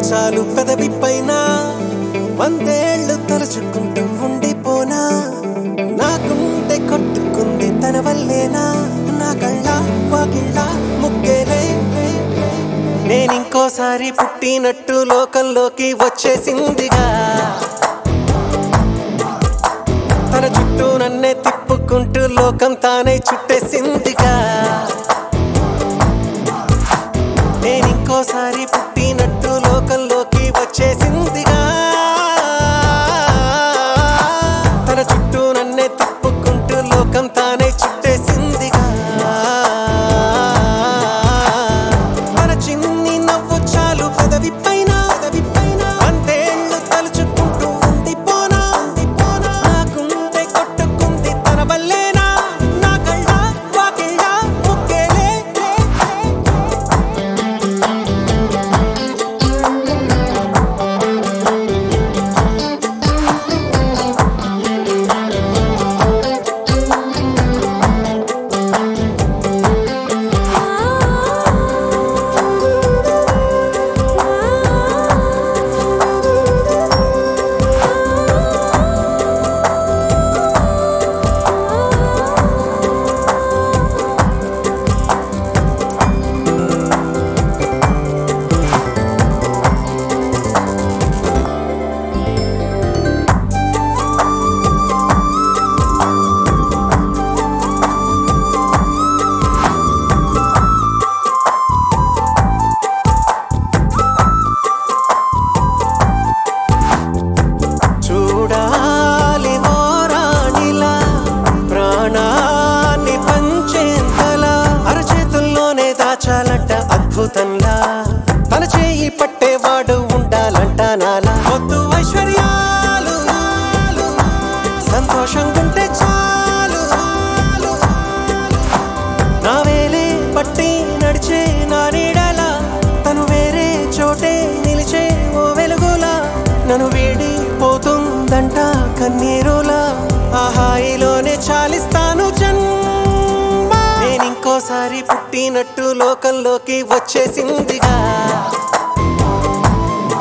చాలు పెదవి పైన వందేళ్లు తలుచుకుంటూ ఉండిపోనా నా గుండె కొట్టుకుంది తన వల్లేనా నా కళ్ళ వాకిళ్ళ ముగ్గేలే నేనింకోసారి పుట్టినట్టు లోకంలోకి వచ్చేసిందిగా తన చుట్టూ నన్నే తిప్పుకుంటూ లోకం తానే చుట్టేసిందిగా నేనింకోసారి పుట్టినట్టు లోకంలోకి వచ్చేసిందిగా తన చుట్టూ నన్నే తిప్పుకుంటూ లోకం తానే చుట్టేసిందిగా మన చిన్ని నవ్వు చాలు పెదవి పైన పెదవి పైన అంతేళ్ళు తలుచుకుంటూ ఉండిపోనా ఉండిపోనా నా గుండె కొట్టుకుంది తన వల్లేనా నా కళ్ళ వాకిళ్ళ ముక్కేలే చూడాలి ఓ రాణిలా ప్రాణాన్ని పంచేంతలా అరచేతుల్లోనే దాచాలంట అద్భుతంలా తన చేయి పట్టేవాడు ఉండాలంట నాలా వద్దు ఐశ్వర్యాలు సంతోషంగుంటే చాలు నా వేలే పట్టి నడిచే నా నీడలా తను వేరే చోటే నిలిచే ఓ వెలుగులా నన్ను వీడి పోతుందంట కన్నీరులా ఆ హాయిలోనే చాలిస్తాను జన్మ నేనింకోసారి పుట్టినట్టు లోకంలోకి వచ్చేసిందిగా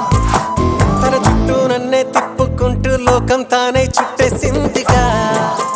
తన చుట్టూ నన్నే తిప్పుకుంటూ లోకం తానే చుట్టేసిందిగా